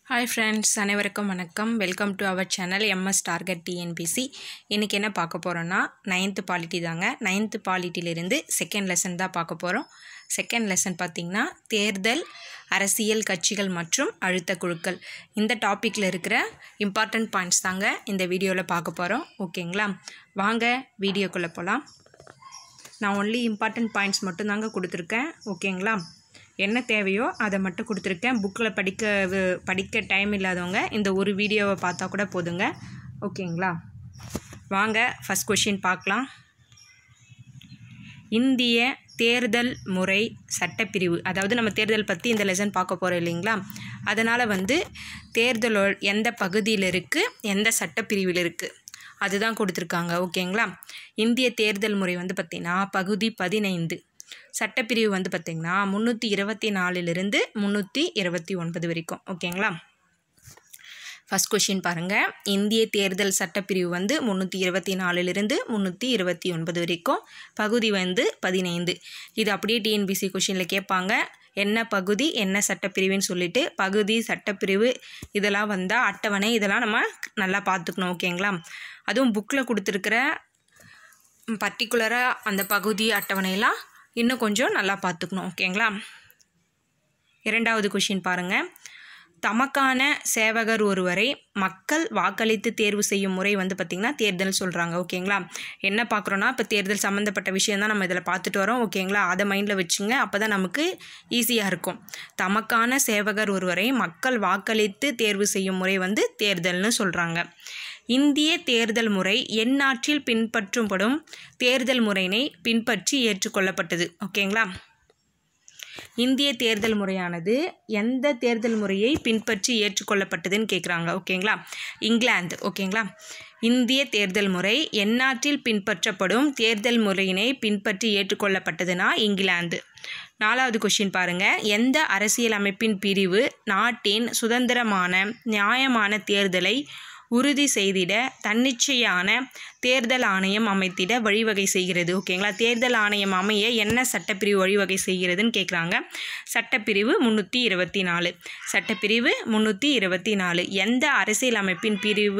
hi friends அனைவருக்கும் வணக்கம் welcome to our channel MS target TNPSC இன்றைக்கி என்ன பார்க்க போகிறோன்னா நைன்த்து பாலிட்டி தாங்க நைன்த்து பாலிட்டியிலிருந்து செகண்ட் லெசன் தான் பார்க்க போகிறோம் செகண்ட் லெசன் பார்த்திங்கன்னா தேர்தல் அரசியல் கட்சிகள் மற்றும் அழுத்த குழுக்கள் இந்த டாப்பிக்கில் இருக்கிற இம்பார்ட்டண்ட் பாயிண்ட்ஸ் தாங்க இந்த வீடியோவில் பார்க்க போகிறோம் ஓகேங்களா வாங்க வீடியோக்குள்ளே போகலாம் நான் ஒன்லி இம்பார்ட்டண்ட் பாயிண்ட்ஸ் மட்டும் தாங்க கொடுத்துருக்கேன் ஓகேங்களா என்ன தேவையோ அதை மட்டும் கொடுத்துருக்கேன் புக்கில் படிக்க வு- படிக்க டைம் இல்லாதவங்க இந்த ஒரு வீடியோவை பார்த்தா கூட போதுங்க ஓகேங்களா வாங்க ஃபஸ்ட் கொஷின் பார்க்கலாம் இந்திய தேர்தல் முறை சட்டப்பிரிவு அதாவது நம்ம தேர்தல் பற்றி இந்த லெசன் பார்க்க போகிறோம் இல்லைங்களா அதனால் வந்து தேர்தலோ எந்த பகுதியில் இருக்குது எந்த சட்டப்பிரிவில் இருக்குது அதுதான் கொடுத்துருக்காங்க ஓகேங்களா இந்திய தேர்தல் முறை வந்து பார்த்திங்கன்னா பகுதி பதினைந்து சட்டப்பிரிவு வந்து பார்த்திங்கன்னா முந்நூற்றி இருபத்தி நாலுலேருந்து முந்நூற்றி இருபத்தி ஒன்பது வரைக்கும் ஓகேங்களா ஃபஸ்ட் கொஷின் பாருங்கள் இந்திய தேர்தல் சட்டப்பிரிவு வந்து முந்நூற்றி இருபத்தி நாலுலேருந்து முந்நூற்றி இருபத்தி ஒன்பது வரைக்கும் பகுதி வந்து பதினைந்து இது அப்படியே டிஎன்பிசி கொஷினில் கேட்பாங்க என்ன பகுதி என்ன சட்டப்பிரிவுன்னு சொல்லிட்டு பகுதி சட்டப்பிரிவு இதெல்லாம் வந்தால் அட்டவணை இதெல்லாம் நம்ம நல்லா பார்த்துக்கணும் ஓகேங்களா அதுவும் புக்கில் கொடுத்துருக்கிற பர்டிகுலராக அந்த பகுதி அட்டவணையெல்லாம் இன்னும் கொஞ்சம் நல்லா பார்த்துக்கணும் ஓகேங்களா இரண்டாவது கொஷின் பாருங்கள் தமக்கான சேவகர் ஒருவரை மக்கள் வாக்களித்து தேர்வு செய்யும் முறை வந்து பார்த்திங்கன்னா தேர்தல் சொல்கிறாங்க ஓகேங்களா என்ன பார்க்குறோன்னா இப்போ தேர்தல் சம்மந்தப்பட்ட விஷயம் தான் நம்ம இதில் பார்த்துட்டு வரோம் ஓகேங்களா அதை மைண்டில் வச்சுங்க அப்போ தான் நமக்கு ஈஸியாக இருக்கும் தமக்கான சேவகர் ஒருவரை மக்கள் வாக்களித்து தேர்வு செய்யும் முறை வந்து தேர்தல்னு சொல்கிறாங்க இந்திய தேர்தல் முறை எந்நாட்டில் பின்பற்றப்படும் தேர்தல் முறையினை பின்பற்றி ஏற்றுக்கொள்ளப்பட்டது ஓகேங்களா இந்திய தேர்தல் முறையானது எந்த தேர்தல் முறையை பின்பற்றி ஏற்றுக்கொள்ளப்பட்டதுன்னு கேட்குறாங்க ஓகேங்களா இங்கிலாந்து ஓகேங்களா இந்திய தேர்தல் முறை எந்நாட்டில் பின்பற்றப்படும் தேர்தல் முறையினை பின்பற்றி ஏற்றுக்கொள்ளப்பட்டதுன்னா இங்கிலாந்து நாலாவது கொஷின் பாருங்க எந்த அரசியல் அமைப்பின் பிரிவு நாட்டின் சுதந்திரமான நியாயமான தேர்தலை உறுதி செய்திட தன்னிச்சையான தேர்தல் ஆணையம் அமைத்திட வழிவகை செய்கிறது ஓகேங்களா தேர்தல் ஆணையம் அமைய என்ன சட்டப்பிரிவு வழிவகை செய்கிறதுன்னு கேட்குறாங்க சட்டப்பிரிவு முந்நூற்றி இருபத்தி நாலு சட்டப்பிரிவு முந்நூற்றி இருபத்தி நாலு எந்த அரசியல் அமைப்பின் பிரிவு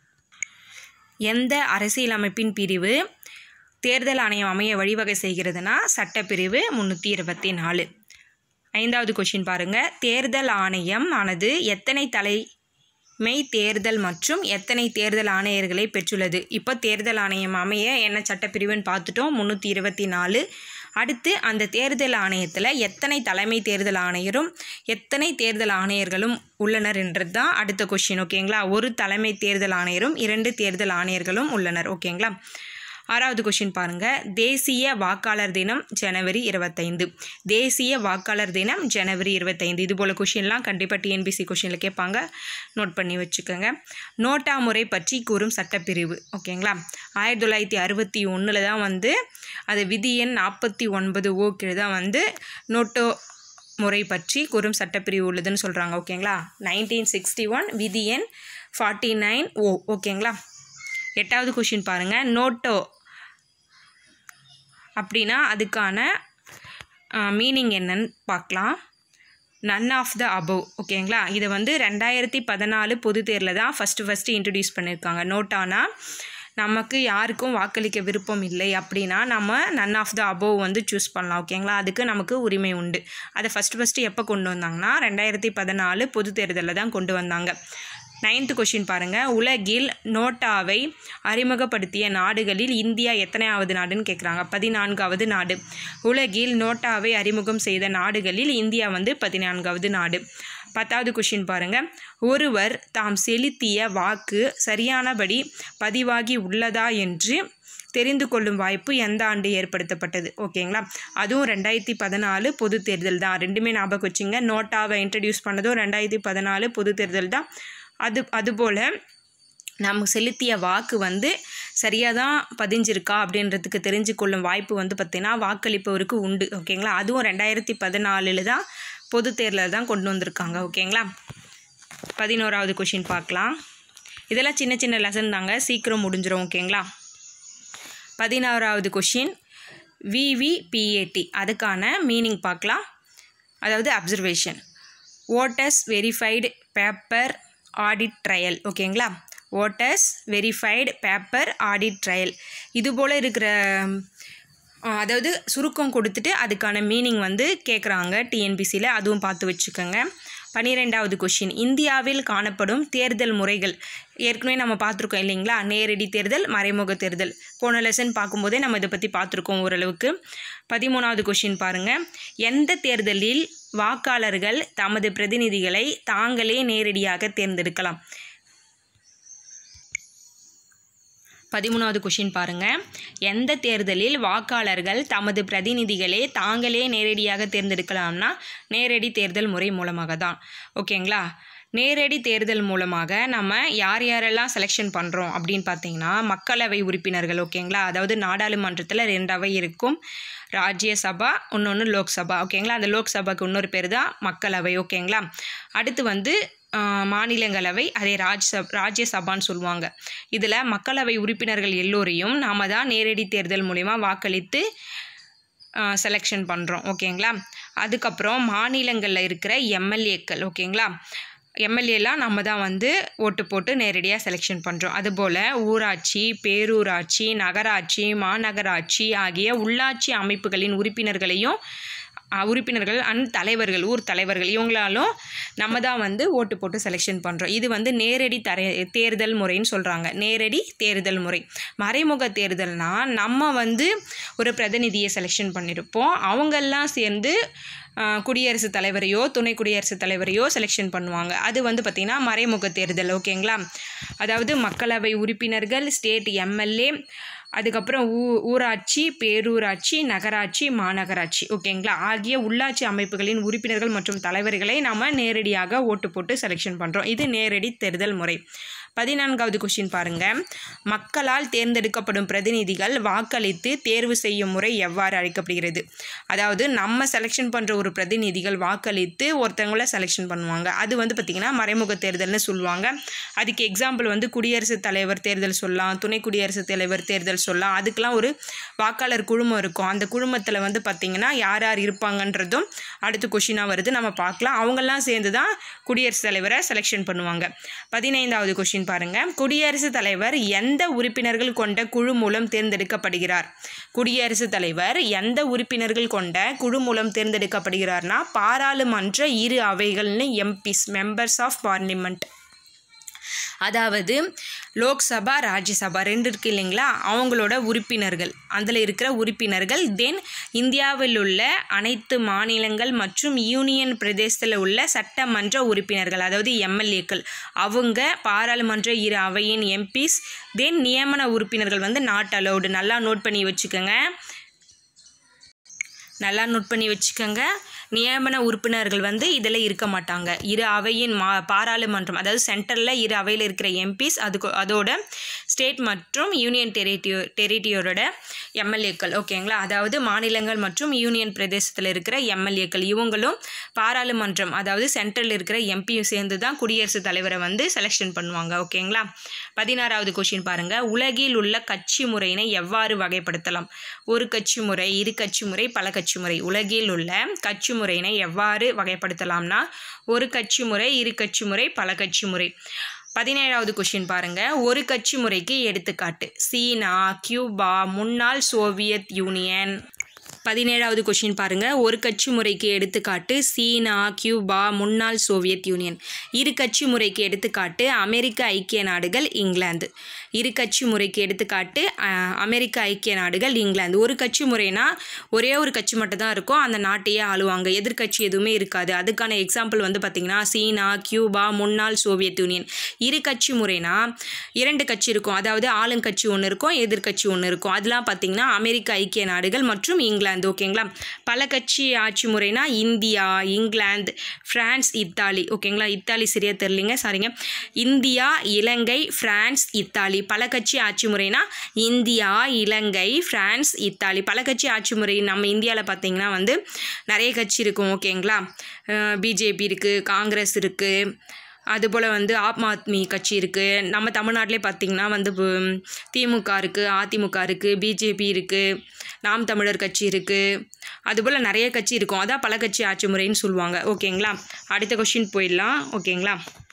எந்த அரசியல் அமைப்பின் பிரிவு தேர்தல் ஆணையம் அமைய வழிவகை செய்கிறதுனா சட்டப்பிரிவு முந்நூற்றி இருபத்தி நாலு ஐந்தாவது கொஷின் பாருங்கள் தேர்தல் ஆணையம் ஆனது எத்தனை தலை மெய் தேர்தல் மற்றும் எத்தனை தேர்தல் ஆணையர்களை பெற்றுள்ளது இப்போ தேர்தல் ஆணையம் அமைய என்ன சட்டப்பிரிவுன்னு பார்த்துட்டோம் முந்நூற்றி இருபத்தி நாலு அடுத்து அந்த தேர்தல் ஆணையத்தில் எத்தனை தலைமை தேர்தல் ஆணையரும் எத்தனை தேர்தல் ஆணையர்களும் உள்ளனர் என்றது தான் அடுத்த கொஷின் ஓகேங்களா ஒரு தலைமை தேர்தல் ஆணையரும் இரண்டு தேர்தல் ஆணையர்களும் உள்ளனர் ஓகேங்களா ஆறாவது கொஷின் பாருங்கள் தேசிய வாக்காளர் தினம் ஜனவரி இருபத்தைந்து தேசிய வாக்காளர் தினம் ஜனவரி இருபத்தைந்து இது போல் கொஷின்லாம் கண்டிப்பாக டிஎன்பிசி கொஷினில் கேட்பாங்க நோட் பண்ணி வச்சுக்கோங்க நோட்டா முறை பற்றி கூறும் சட்டப்பிரிவு ஓகேங்களா ஆயிரத்தி தொள்ளாயிரத்தி அறுபத்தி ஒன்றில் தான் வந்து அது விதி எண் நாற்பத்தி ஒன்பது ஓ கீழே தான் வந்து நோட்டோ முறை பற்றி கூறும் சட்டப்பிரிவு உள்ளதுன்னு சொல்கிறாங்க ஓகேங்களா நைன்டீன் சிக்ஸ்டி ஒன் விதி எண் ஃபார்ட்டி நைன் ஓ ஓகேங்களா எட்டாவது கொஷின் பாருங்கள் நோட்டோ அப்படின்னா அதுக்கான மீனிங் என்னன்னு பார்க்கலாம் நன் ஆஃப் த அபவ் ஓகேங்களா இதை வந்து ரெண்டாயிரத்தி பதினாலு பொது தேர்வில் தான் ஃபஸ்ட்டு ஃபஸ்ட்டு இன்ட்ரடியூஸ் பண்ணியிருக்காங்க நோட்டானா நமக்கு யாருக்கும் வாக்களிக்க விருப்பம் இல்லை அப்படின்னா நம்ம நன் ஆஃப் த அபோவ் வந்து சூஸ் பண்ணலாம் ஓகேங்களா அதுக்கு நமக்கு உரிமை உண்டு அதை ஃபஸ்ட்டு ஃபஸ்ட்டு எப்போ கொண்டு வந்தாங்கன்னா ரெண்டாயிரத்தி பதினாலு பொது தேர்தலில் தான் கொண்டு வந்தாங்க நைன்த்து கொஷின் பாருங்கள் உலகில் நோட்டாவை அறிமுகப்படுத்திய நாடுகளில் இந்தியா எத்தனையாவது நாடுன்னு கேட்குறாங்க பதினான்காவது நாடு உலகில் நோட்டாவை அறிமுகம் செய்த நாடுகளில் இந்தியா வந்து பதினான்காவது நாடு பத்தாவது கொஷின் பாருங்கள் ஒருவர் தாம் செலுத்திய வாக்கு சரியானபடி பதிவாகி உள்ளதா என்று தெரிந்து கொள்ளும் வாய்ப்பு எந்த ஆண்டு ஏற்படுத்தப்பட்டது ஓகேங்களா அதுவும் ரெண்டாயிரத்தி பதினாலு பொது தேர்தல் தான் ரெண்டுமே ஞாபகம் வச்சுங்க நோட்டாவை இன்ட்ரடியூஸ் பண்ணதும் ரெண்டாயிரத்தி பதினாலு பொது தேர்தல் தான் அது அதுபோல் நம்ம செலுத்திய வாக்கு வந்து சரியாக தான் பதிஞ்சிருக்கா அப்படின்றதுக்கு தெரிஞ்சு கொள்ளும் வாய்ப்பு வந்து பார்த்திங்கன்னா வாக்களிப்பவருக்கு உண்டு ஓகேங்களா அதுவும் ரெண்டாயிரத்தி பதினாலில் தான் பொது தேர்தலில் தான் கொண்டு வந்திருக்காங்க ஓகேங்களா பதினோராவது கொஷின் பார்க்கலாம் இதெல்லாம் சின்ன சின்ன லெசன் தாங்க சீக்கிரம் முடிஞ்சிடும் ஓகேங்களா பதினாறாவது கொஷின் விவிபிஏடி அதுக்கான மீனிங் பார்க்கலாம் அதாவது observation voters verified paper audit trail ஓகேங்களா voters verified paper audit trail இது போல் இருக்கிற அஹ், அதாவது சுருக்கம் கொடுத்துட்டு அதுக்கான மீனிங் வந்து கேட்குறாங்க டிஎன்பிசியில் அதுவும் பார்த்து வச்சுக்கோங்க பன்னிரெண்டாவது கொஷின் இந்தியாவில் காணப்படும் தேர்தல் முறைகள் ஏற்கனவே நம்ம பார்த்துருக்கோம் இல்லைங்களா நேரடி தேர்தல் மறைமுக தேர்தல் போன லெசன் பார்க்கும்போதே நம்ம இதை பற்றி பார்த்துருக்கோம் ஓரளவுக்கு பதிமூணாவது கொஷின் பாருங்கள் எந்த தேர்தலில் வாக்காளர்கள் தமது பிரதிநிதிகளை தாங்களே நேரடியாக தேர்ந்தெடுக்கலாம் பதிமூணாவது கொஷின் பாருங்கள் எந்த தேர்தலில் வாக்காளர்கள் தமது பிரதிநிதிகளை தாங்களே நேரடியாக தேர்ந்தெடுக்கலாம்னா நேரடி தேர்தல் முறை மூலமாக தான் ஓகேங்களா நேரடி தேர்தல் மூலமாக நம்ம யார் யாரெல்லாம் செலெக்ஷன் பண்ணுறோம் அப்படின்னு பார்த்தீங்கன்னா மக்களவை உறுப்பினர்கள் ஓகேங்களா அதாவது நாடாளுமன்றத்தில் ரெண்டு அவை இருக்கும் ராஜ்யசபா இன்னொன்று லோக்சபா ஓகேங்களா அந்த லோக்சபாக்கு இன்னொரு பேர் தான் மக்களவை ஓகேங்களா அடுத்து வந்து ஆஹ், மாநிலங்களவை அதே ராஜ்சப் ராஜ்யசபான்னு சொல்லுவாங்க இதில் மக்களவை உறுப்பினர்கள் எல்லோரையும் நாம தான் நேரடி தேர்தல் மூலிமா வாக்களித்து செலெக்ஷன் பண்ணுறோம் ஓகேங்களா அதுக்கப்புறம் மாநிலங்களில் இருக்கிற எம்எல்ஏக்கள் ஓகேங்களா எம்எல்ஏலாம் நம்ம தான் வந்து ஓட்டு போட்டு நேரடியாக செலெக்ஷன் பண்ணுறோம் அதுபோல் ஊராட்சி பேரூராட்சி நகராட்சி மாநகராட்சி ஆகிய உள்ளாட்சி அமைப்புகளின் உறுப்பினர்களையும் அஹ், உறுப்பினர்கள் அண்ட் தலைவர்கள் ஊர் தலைவர்கள் இவங்களாலும் நம்ம தான் வந்து ஓட்டு போட்டு செலெக்ஷன் பண்ணுறோம் இது வந்து நேரடி தர தேர்தல் முறைன்னு சொல்கிறாங்க நேரடி தேர்தல் முறை மறைமுக தேர்தல்னா நம்ம வந்து ஒரு பிரதிநிதியை செலெக்ஷன் பண்ணியிருப்போம் அவங்கெல்லாம் சேர்ந்து ஆஹ், குடியரசுத் தலைவரையோ துணை குடியரசுத் தலைவரையோ செலெக்ஷன் பண்ணுவாங்க அது வந்து பார்த்திங்கன்னா மறைமுக தேர்தல் ஓகேங்களா அதாவது மக்களவை உறுப்பினர்கள் ஸ்டேட் எம்எல்ஏ அதுக்கப்புறம் ஊ ஊராட்சி பேரூராட்சி நகராட்சி மாநகராட்சி ஓகேங்களா ஆகிய உள்ளாட்சி அமைப்புகளின் உறுப்பினர்கள் மற்றும் தலைவர்களை நாம் நேரடியாக ஓட்டு போட்டு செலெக்ஷன் பண்ணுறோம் இது நேரடி தேர்தல் முறை பதினான்காவது கொஷின் பாருங்க மக்களால் தேர்ந்தெடுக்கப்படும் பிரதிநிதிகள் வாக்களித்து தேர்வு செய்யும் முறை எவ்வாறு அழைக்கப்படுகிறது அதாவது நம்ம செலெக்ஷன் பண்ணுற ஒரு பிரதிநிதிகள் வாக்களித்து ஒருத்தவங்கள செலெக்ஷன் பண்ணுவாங்க அது வந்து பார்த்திங்கன்னா மறைமுக தேர்தல்னு சொல்லுவாங்க அதுக்கு எக்ஸாம்பிள் வந்து குடியரசுத் தலைவர் தேர்தல் சொல்லலாம் துணை குடியரசுத் தலைவர் தேர்தல் சொல்லலாம் அதுக்கெலாம் ஒரு வாக்காளர் குழுமம் இருக்கும் அந்த குழுமத்தில் வந்து பார்த்திங்கன்னா யார் யார் இருப்பாங்கன்றதும் அடுத்த கொஷினாக வருது நம்ம பார்க்கலாம் அவங்கெல்லாம் சேர்ந்து தான் குடியரசுத் தலைவரை செலெக்ஷன் பண்ணுவாங்க பதினைந்தாவது கொஷின் பாருங்க குடியரசுத் தலைவர் எந்த உறுப்பினர்கள் கொண்ட குழு மூலம் தேர்ந்தெடுக்கப்படுகிறார் குடியரசுத் தலைவர் எந்த உறுப்பினர்கள் கொண்ட குழு மூலம் தேர்ந்தெடுக்கப்படுகிறார்னா பாராளுமன்ற இரு அவைகள்னு எம்பிஸ் மெம்பர்ஸ் ஆஃப் பார்லிமெண்ட் அதாவது லோக்சபா ராஜ்யசபா ரெண்டு இருக்கு இல்லைங்களா அவங்களோட உறுப்பினர்கள் அதில் இருக்கிற உறுப்பினர்கள் தென் இந்தியாவில் உள்ள அனைத்து மாநிலங்கள் மற்றும் யூனியன் பிரதேசத்தில் உள்ள சட்டமன்ற உறுப்பினர்கள் அதாவது எம்எல்ஏக்கள் அவங்க பாராளுமன்ற இரு அவையின் எம்பிஸ் தென் நியமன உறுப்பினர்கள் வந்து நாட் அலௌடு நல்லா நோட் பண்ணி வச்சுக்கோங்க நல்லா நோட் பண்ணி வச்சுக்கோங்க நியமன உறுப்பினர்கள் வந்து இதில் இருக்க மாட்டாங்க இரு அவையின் மா பாராளுமன்றம் அதாவது சென்டரில் இரு அவையில் இருக்கிற எம்பிஸ் அதுக்கு அதோட ஸ்டேட் மற்றும் யூனியன் டெரிட்டியோ டெரிட்டியோரோட எம்எல்ஏக்கள் ஓகேங்களா அதாவது மாநிலங்கள் மற்றும் யூனியன் பிரதேசத்தில் இருக்கிற எம்எல்ஏக்கள் இவங்களும் பாராளுமன்றம் அதாவது சென்ட்ரல் இருக்கிற எம்பியும் சேர்ந்து தான் குடியரசுத் தலைவரை வந்து செலெக்ஷன் பண்ணுவாங்க ஓகேங்களா பதினாறாவது கொஷின் பாருங்க உலகில் உள்ள கட்சி முறையினை எவ்வாறு வகைப்படுத்தலாம் ஒரு கட்சி முறை இரு கட்சி முறை பல கட்சி முறை உலகில் உள்ள கட்சி முறையினை எவ்வாறு வகைப்படுத்தலாம்னா ஒரு கட்சி முறை இரு கட்சி முறை பல கட்சி முறை பதினேழாவது கொஷின் பாருங்க ஒரு கட்சி முறைக்கு எடுத்துக்காட்டு சீனா கியூபா முன்னாள் சோவியத் யூனியன் பதினேழாவது கொஷின் பாருங்க ஒரு கட்சி முறைக்கு எடுத்துக்காட்டு சீனா கியூபா முன்னாள் சோவியத் யூனியன் இரு கட்சி முறைக்கு எடுத்துக்காட்டு அமெரிக்க ஐக்கிய நாடுகள் இங்கிலாந்து இரு கட்சி முறைக்கு எடுத்துக்காட்டு அஹ், அமெரிக்க ஐக்கிய நாடுகள் இங்கிலாந்து ஒரு கட்சி முறைனா ஒரே ஒரு கட்சி மட்டும் தான் இருக்கும் அந்த நாட்டையே ஆளுவாங்க எதிர்க்கட்சி எதுவுமே இருக்காது அதுக்கான எக்ஸாம்பிள் வந்து பார்த்திங்கன்னா சீனா கியூபா முன்னாள் சோவியத் யூனியன் இரு கட்சி முறைனா இரண்டு கட்சி இருக்கும் அதாவது ஆளுங்கட்சி ஒன்று இருக்கும் எதிர்க்கட்சி ஒன்று இருக்கும் அதெல்லாம் பார்த்திங்கன்னா அமெரிக்க ஐக்கிய நாடுகள் மற்றும் இங்கிலாந்து ஓகேங்களா பல கட்சி ஆட்சி முறைனா இந்தியா இங்கிலாந்து பிரான்ஸ் இத்தாலி ஓகேங்களா இத்தாலி சரியா தெரியலிங்க சாரிங்க இந்தியா இலங்கை பிரான்ஸ் இத்தாலி பல கட்சி ஆட்சி முறைனா இந்தியா இலங்கை பிரான்ஸ் இத்தாலி பல கட்சி ஆட்சி முறை நம்ம இந்தியாவில் பார்த்தீங்கன்னா வந்து நிறைய கட்சி இருக்கும் ஓகேங்களா பிஜேபி இருக்குது காங்கிரஸ் இருக்குது அதுபோல் வந்து ஆம் ஆத்மி கட்சி இருக்குது நம்ம தமிழ்நாட்டிலே பார்த்திங்கன்னா வந்து பு- திமுக இருக்குது அதிமுக இருக்குது பிஜேபி இருக்குது நாம் தமிழர் கட்சி இருக்குது அதுபோல் நிறைய கட்சி இருக்கும் அதான் பல கட்சி ஆட்சி முறைன்னு சொல்லுவாங்க ஓகேங்களா அடுத்த கொஷின் போயிடலாம் ஓகேங்களா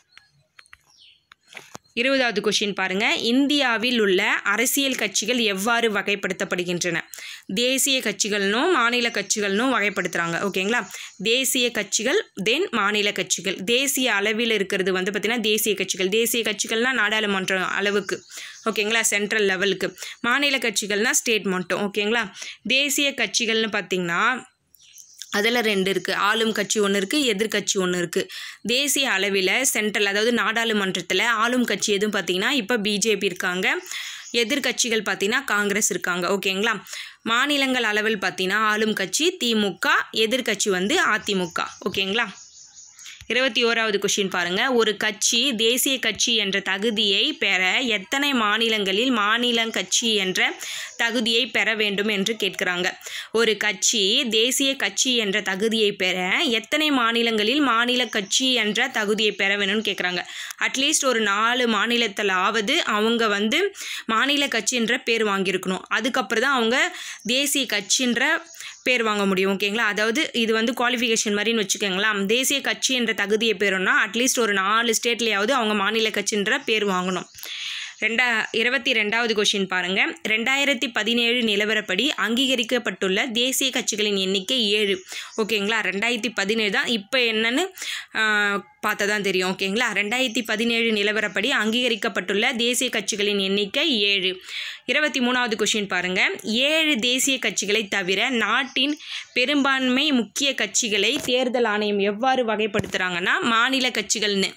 இருபதாவது கொஷின் பாருங்க இந்தியாவில் உள்ள அரசியல் கட்சிகள் எவ்வாறு வகைப்படுத்தப்படுகின்றன தேசிய கட்சிகள்னும் மாநில கட்சிகள்னும் வகைப்படுத்துகிறாங்க ஓகேங்களா தேசிய கட்சிகள் தென் மாநில கட்சிகள் தேசிய அளவில் இருக்கிறது வந்து பார்த்திங்கன்னா தேசிய கட்சிகள் தேசிய கட்சிகள்னால் நாடாளுமன்றம் அளவுக்கு ஓகேங்களா சென்ட்ரல் லெவலுக்கு மாநில கட்சிகள்னால் ஸ்டேட் மட்டும் ஓகேங்களா தேசிய கட்சிகள்னு பார்த்திங்கன்னா அதில் ரெண்டு இருக்குது ஆளும் கட்சி ஒன்று இருக்குது எதிர்க்கட்சி ஒன்று இருக்குது தேசிய அளவில் சென்ட்ரல் அதாவது நாடாளுமன்றத்தில் ஆளும் கட்சி எதுவும் பார்த்தீங்கன்னா இப்போ பிஜேபி இருக்காங்க எதிர்க்கட்சிகள் பார்த்தீங்கன்னா காங்கிரஸ் இருக்காங்க ஓகேங்களா மாநிலங்கள் அளவில் பார்த்தீங்கன்னா ஆளும் கட்சி திமுக எதிர்க்கட்சி வந்து அதிமுக ஓகேங்களா இருபத்தி ஓராவது கொஷின் பாருங்க ஒரு கட்சி தேசிய கட்சி என்ற தகுதியை பெற எத்தனை மாநிலங்களில் மாநில கட்சி என்ற தகுதியை பெற வேண்டும் என்று கேட்குறாங்க ஒரு கட்சி தேசிய கட்சி என்ற தகுதியை பெற எத்தனை மாநிலங்களில் மாநில கட்சி என்ற தகுதியை பெற வேணும்னு கேட்குறாங்க அட்லீஸ்ட் ஒரு நாலு மாநிலத்திலாவது அவங்க வந்து மாநில கட்சின்ற பேர் வாங்கியிருக்கணும் அதுக்கப்புறம் தான் அவங்க தேசிய கட்சின்ற பேர் வாங்க முடியும் ஓகேங்களா அதாவது இது வந்து குவாலிஃபிகேஷன் மாதிரின்னு வச்சுக்கோங்களேன் தேசிய கட்சி என்ற தகுதியை பெறணும்னா அட்லீஸ்ட் ஒரு நாலு ஸ்டேட்லேயாவது அவங்க மாநில கட்சின்ற பேர் வாங்கணும் ரெண்டா இருபத்தி ரெண்டாவது கொஷின் பாருங்க ரெண்டாயிரத்தி பதினேழு நிலவரப்படி அங்கீகரிக்கப்பட்டுள்ள தேசிய கட்சிகளின் எண்ணிக்கை ஏழு ஓகேங்களா ரெண்டாயிரத்தி பதினேழு தான் இப்போ என்னன்னு பார்த்தா தான் தெரியும் ஓகேங்களா ரெண்டாயிரத்தி பதினேழு நிலவரப்படி அங்கீகரிக்கப்பட்டுள்ள தேசிய கட்சிகளின் எண்ணிக்கை ஏழு இருபத்தி மூணாவது கொஷின் பாருங்க ஏழு தேசிய கட்சிகளை தவிர நாட்டின் பெரும்பான்மை முக்கிய கட்சிகளை தேர்தல் ஆணையம் எவ்வாறு வகைப்படுத்துகிறாங்கன்னா மாநில கட்சிகள்னு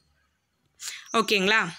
ஓகேங்களா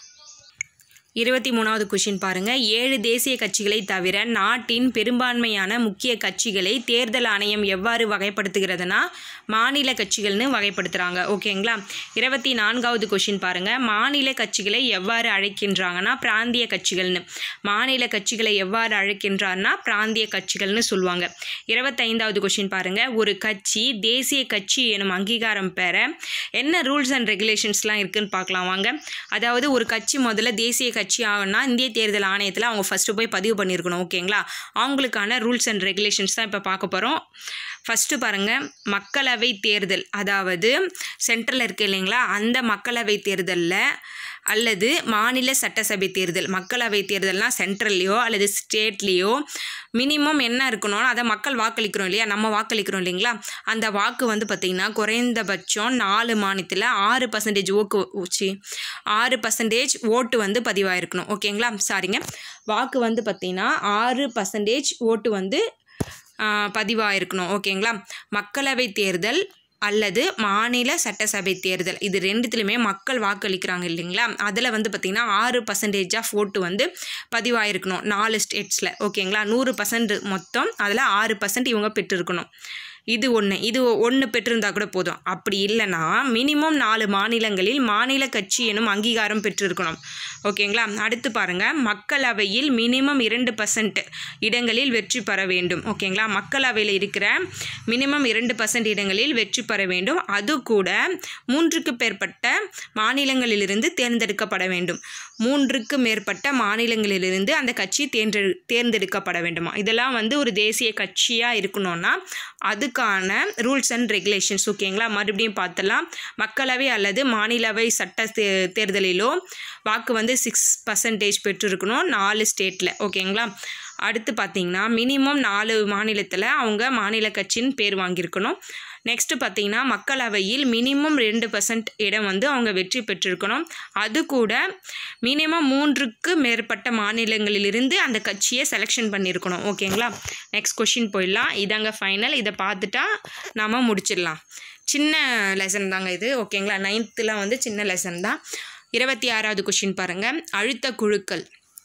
இருபத்தி மூணாவது கொஷின் பாருங்க ஏழு தேசிய கட்சிகளை தவிர நாட்டின் பெரும்பான்மையான முக்கிய கட்சிகளை தேர்தல் ஆணையம் எவ்வாறு வகைப்படுத்துகிறதுனா மாநில கட்சிகள்னு வகைப்படுத்துகிறாங்க ஓகேங்களா இருபத்தி நான்காவது கொஷின் பாருங்க மாநில கட்சிகளை எவ்வாறு அழைக்கின்றாங்கன்னா பிராந்திய கட்சிகள்னு மாநில கட்சிகளை எவ்வாறு அழைக்கின்றார்னா பிராந்திய கட்சிகள்னு சொல்லுவாங்க இருபத்தைந்தாவது கொஷின் பாருங்க ஒரு கட்சி தேசிய கட்சி எனும் அங்கீகாரம் பெற என்ன ரூல்ஸ் அண்ட் ரெகுலேஷன்ஸ்லாம் இருக்குன்னு பார்க்கலாம் வாங்க அதாவது ஒரு கட்சி முதல்ல தேசிய கட்சி ஆகுனா இந்திய தேர்தல் ஆணையத்தில் அவங்க ஃபஸ்ட்டு போய் பதிவு பண்ணியிருக்கணும் ஓகேங்களா அவங்களுக்கான ரூல்ஸ் அண்ட் ரெகுலேஷன்ஸ் தான் இப்போ பார்க்க போகிறோம் ஃபஸ்ட்டு பாருங்கள் மக்களவை தேர்தல் அதாவது சென்ட்ரலில் இருக்கு இல்லைங்களா அந்த மக்களவை தேர்தலில் அல்லது மாநில சட்டசபை தேர்தல் மக்களவை தேர்தல்னால் சென்ட்ரல்லையோ அல்லது ஸ்டேட்லேயோ மினிமம் என்ன இருக்கணும்னா அதை மக்கள் வாக்களிக்கிறோம் இல்லையா நம்ம வாக்களிக்கிறோம் இல்லைங்களா அந்த வாக்கு வந்து பார்த்திங்கன்னா குறைந்தபட்சம் நாலு மாநிலத்தில் ஆறு பர்சன்டேஜ் ஓக்கு ஊச்சி ஆறு பர்சன்டேஜ் ஓட்டு வந்து பதிவாயிருக்கணும் ஓகேங்களா சாரிங்க வாக்கு வந்து பார்த்திங்கன்னா ஆறு பர்சன்டேஜ் ஓட்டு வந்து பதிவாயிருக்கணும் ஓகேங்களா மக்களவை தேர்தல் அல்லது மாநில சட்டசபை தேர்தல் இது ரெண்டுத்துலையுமே மக்கள் வாக்களிக்கிறாங்க இல்லைங்களா அதில் வந்து பார்த்திங்கன்னா ஆறு பர்சன்டேஜ் ஆஃப் ஓட்டு வந்து பதிவாயிருக்கணும் நாலு ஸ்டேட்ஸில் ஓகேங்களா நூறு பர்சன்ட் மொத்தம் அதில் ஆறு பர்சன்ட் இவங்க பெற்றிருக்கணும் இது ஒன்று இது ஒன்று பெற்றிருந்தா கூட போதும் அப்படி இல்லைன்னா மினிமம் நாலு மாநிலங்களில் மாநில கட்சி எனும் அங்கீகாரம் பெற்றிருக்கணும் ஓகேங்களா அடுத்து பாருங்கள் மக்களவையில் மினிமம் இரண்டு பர்சன்ட் இடங்களில் வெற்றி பெற வேண்டும் ஓகேங்களா மக்களவையில் இருக்கிற மினிமம் இரண்டு பர்சன்ட் இடங்களில் வெற்றி பெற வேண்டும் அது கூட மூன்றுக்கு மேற்பட்ட மாநிலங்களிலிருந்து தேர்ந்தெடுக்கப்பட வேண்டும் மூன்றுக்கு மேற்பட்ட மாநிலங்களிலிருந்து அந்த கட்சி தேர்ந்தெடு தேர்ந்தெடுக்கப்பட வேண்டுமா இதெல்லாம் வந்து ஒரு தேசிய கட்சியாக இருக்கணும்னா அதுக்கான ரூல்ஸ் அண்ட் ரெகுலேஷன்ஸ் ஓகேங்களா மறுபடியும் பார்த்தலாம் மக்களவை அல்லது மாநிலவை சட்ட தே தேர்தலிலோ வாக்கு வந்து சிக்ஸ் பர்சன்டேஜ் பெற்றிருக்கணும் நாலு ஸ்டேட்டில் ஓகேங்களா அடுத்து பார்த்தீங்கன்னா மினிமம் நாலு மாநிலத்தில் அவங்க மாநில கட்சின்னு பேர் வாங்கியிருக்கணும் நெக்ஸ்ட்டு பார்த்தீங்கன்னா மக்களவையில் மினிமம் ரெண்டு பர்சன்ட் இடம் வந்து அவங்க வெற்றி பெற்றிருக்கணும் அது கூட மினிமம் மூன்றுக்கு மேற்பட்ட மாநிலங்களிலிருந்து அந்த கட்சியை செலெக்ஷன் பண்ணியிருக்கணும் ஓகேங்களா நெக்ஸ்ட் கொஷின் போயிடலாம் இதாங்க ஃபைனல் இதை பார்த்துட்டா நாம் முடிச்சிடலாம் சின்ன லெசன் தாங்க இது ஓகேங்களா நைன்த்தில் வந்து சின்ன லெசன் தான் இருபத்தி ஆறாவது கொஷின் பாருங்கள் அழுத்த குழுக்கள்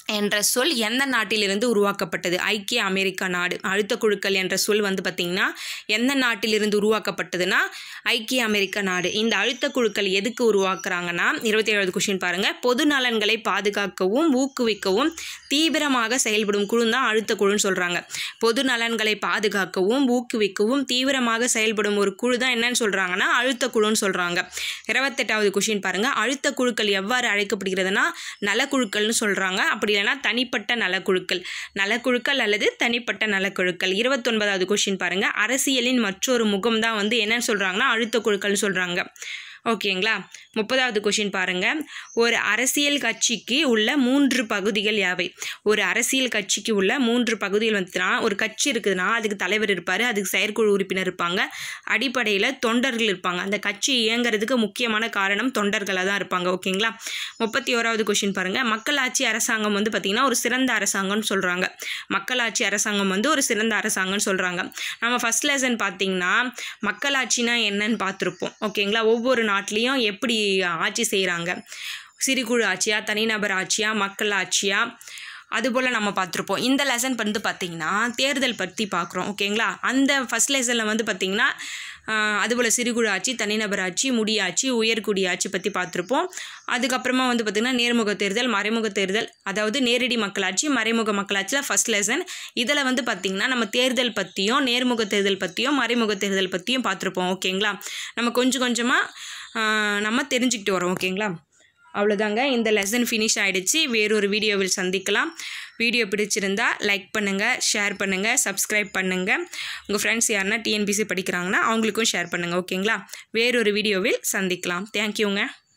என்ற சொல் எந்த நாட்டிலிருந்து உருவாக்கப்பட்டது ஐக்கிய அமெரிக்கா நாடு அழுத்த குழுக்கள் என்ற சொல் வந்து பார்த்திங்கன்னா எந்த நாட்டிலிருந்து உருவாக்கப்பட்டதுன்னா ஐக்கிய அமெரிக்கா நாடு இந்த அழுத்த குழுக்கள் எதுக்கு உருவாக்குறாங்கன்னா இருபத்தி ஏழாவது கொஷின் பாருங்கள் பொது நலன்களை பாதுகாக்கவும் ஊக்குவிக்கவும் தீவிரமாக செயல்படும் குழு தான் அழுத்த குழுன்னு சொல்கிறாங்க பொது நலன்களை பாதுகாக்கவும் ஊக்குவிக்கவும் தீவிரமாக செயல்படும் ஒரு குழு தான் என்னன்னு சொல்கிறாங்கன்னா அழுத்த குழுன்னு சொல்கிறாங்க இருபத்தெட்டாவது கொஷின் பாருங்கள் அழுத்த குழுக்கள் எவ்வாறு அழைக்கப்படுகிறதுனா நலக்குழுக்கள்னு சொல்கிறாங்க அப்படி இல்லைன்னா தனிப்பட்ட நலக்குழுக்கள் நலக்குழுக்கள் அல்லது தனிப்பட்ட நலக்குழுக்கள் இருபத்தொன்பதாவது கொஷின் பாருங்கள் அரசியலின் மற்றொரு முகம் தான் வந்து என்னன்னு சொல்கிறாங்கன்னா அழுத்த குழுக்கள்னு சொல்கிறாங்க ஓகேங்களா முப்பதாவது கொஷின் பாருங்கள் ஒரு அரசியல் கட்சிக்கு உள்ள மூன்று பகுதிகள் யாவை ஒரு அரசியல் கட்சிக்கு உள்ள மூன்று பகுதிகள் வந்துச்சுன்னா ஒரு கட்சி இருக்குதுன்னா அதுக்கு தலைவர் இருப்பார் அதுக்கு செயற்குழு உறுப்பினர் இருப்பாங்க அடிப்படையில் தொண்டர்கள் இருப்பாங்க அந்த கட்சி இயங்குறதுக்கு முக்கியமான காரணம் தொண்டர்களாக தான் இருப்பாங்க ஓகேங்களா முப்பத்தி ஓராவது கொஷின் பாருங்கள் மக்களாட்சி அரசாங்கம் வந்து பார்த்திங்கன்னா ஒரு சிறந்த அரசாங்கம்னு சொல்கிறாங்க மக்களாட்சி அரசாங்கம் வந்து ஒரு சிறந்த அரசாங்கம்னு சொல்கிறாங்க நம்ம ஃபஸ்ட் லெசன் பார்த்திங்கன்னா மக்களாட்சினா என்னன்னு பார்த்துருப்போம் ஓகேங்களா ஒவ்வொரு நாட்டிலையும் எப்படி ஆட்சி செய்கிறாங்க சிறுகுழு ஆட்சியா தனிநபர் ஆட்சியா மக்கள் ஆட்சியா அதுபோல் நம்ம பார்த்துருப்போம் இந்த லெசன் வந்து பார்த்திங்கன்னா தேர்தல் பற்றி பார்க்குறோம் ஓகேங்களா அந்த ஃபஸ்ட் லெசனில் வந்து பார்த்திங்கன்னா அதுபோல் சிறுகுழு ஆட்சி தனிநபர் ஆட்சி முடியாட்சி உயர்குடி ஆட்சி பற்றி பார்த்துருப்போம் அதுக்கப்புறமா வந்து பார்த்திங்கன்னா நேர்முக தேர்தல் மறைமுக தேர்தல் அதாவது நேரடி மக்களாட்சி மறைமுக மக்களாட்சியில் ஃபஸ்ட் லெசன் இதில் வந்து பார்த்திங்கன்னா நம்ம தேர்தல் பற்றியும் நேர்முக தேர்தல் பற்றியும் மறைமுக தேர்தல் பற்றியும் பார்த்துருப்போம் ஓகேங்களா நம்ம கொஞ்சம் கொஞ்சமாக நம்ம தெரிஞ்சுக்கிட்டு வரோம் ஓகேங்களா அவ்வளோதாங்க இந்த லெசன் ஃபினிஷ் ஆகிடுச்சு வேறொரு வீடியோவில் சந்திக்கலாம் வீடியோ பிடிச்சிருந்தா லைக் பண்ணுங்கள் ஷேர் பண்ணுங்கள் சப்ஸ்கிரைப் பண்ணுங்கள் உங்கள் ஃப்ரெண்ட்ஸ் யாருன்னா டிஎன்பிசி படிக்கிறாங்கன்னா அவங்களுக்கும் ஷேர் பண்ணுங்கள் ஓகேங்களா வேறொரு வீடியோவில் சந்திக்கலாம் தேங்க்யூங்க